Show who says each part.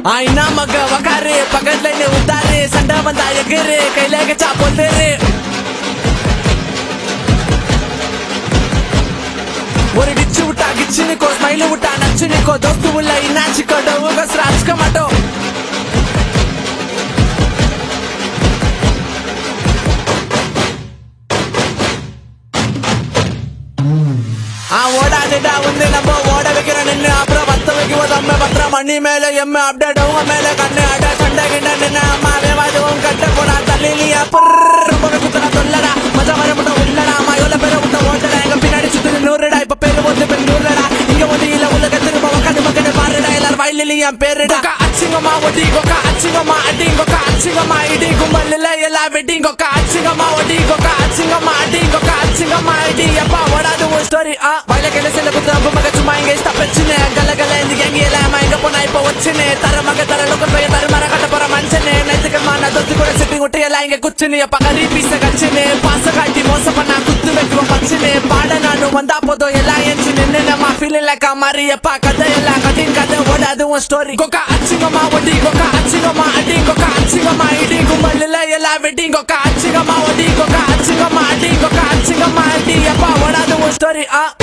Speaker 1: ஆயினா மக வகாரு பக்கத்துல நீ உத்தாரு சண்டை வந்தா எகிரு கையில கச்சா பொத்துரு ஒரு டிச்சு விட்டா கிச்சு நிக்கோ ஸ்மைல் விட்டா நச்சு நிக்கோ தோஸ்து உள்ள இன்னாச்சிக்கோ டவுகஸ் ராஜ்க மாட்டோம் ஆ ஓடாதுடா வந்து நம்ம ஓட வைக்கிற நின்னு அப்புறம் பத்த வைக்குவோம் தம்ம பத்திரம் மணி மேல எம்ம அப்டேட் அவங்க மேல கண்ணு அட சண்டை கிண்ட நின்னு அம்மா வேவாதுவும் கட்ட போடா தள்ளிலியா ரொம்ப குத்துறா சொல்லடா மஜா வர மட்டும் உள்ளடா அம்மா எவ்வளவு பேரை விட்ட ஓட்டடா எங்க பின்னாடி சுத்தி நூறுடா இப்ப பேரு வந்து பெண் நூறுடா இங்க வந்து இல்ல உலக திரும்ப உட்காந்து மக்கள் பாருடா எல்லாரும் வயலில் என் பேருடா கொக்கா அச்சிங்கம்மா ஒட்டி கொக்கா அச்சிங்கம்மா அடி கொக்கா அச்சிங்கம்மா இடி கும்பல் இல்ல எல்லா வெட்டி கொக்கா அச்சிங்கம்மா ஒட்டி கொக்கா அச்சிங்கம்மா அடி கொக்கா அச்சிங்கம்மா இடி எப்பா ஓடாது ஒரு ஸ்டோரி ஆ வயல கையில செல்ல குத்து ரொம்ப மக சும்மா இங்க இஷ்ட பிரச்சனை கல கல இந்த கேங்க எல்லாம் எங்க போனா இப்ப வச்சுனே தர மக தர லோக்கல் பைய தர மர கட்ட போற மனுஷனே நைத்துக்கமா நான் தொத்து கூட சிட்டி விட்டு எல்லாம் இங்க குச்சுனு எப்ப கறி பீச கச்சுனே பாச காட்டி மோச பண்ணா குத்து வைக்குவோம் பச்சுனே பாட நானும் வந்தா போதும் எல்லாம் எஞ்சி நின்னு நம்ம ஃபீலிங் லைக் மாதிரி எப்பா கதை எல்லாம் கட்டின் கதை ஓடாது உன் ஸ்டோரி கொக்கா அச்சிங்கம்மா ஒட்டி கொக்கா அச்சிங்கம்மா அடி கொக்கா அச்சிங்கம்மா இடி கும்பல் இல்ல எல்லாம் வெட்டி கொக்கா அச்சிங்கம்மா ஒட்டி கொக்கா அச்சிங்கம்மா அடி கொக்கா அச்சிங்கம்மா அடி எப்பா ஓடாது உன் ஸ்டோரி ஆ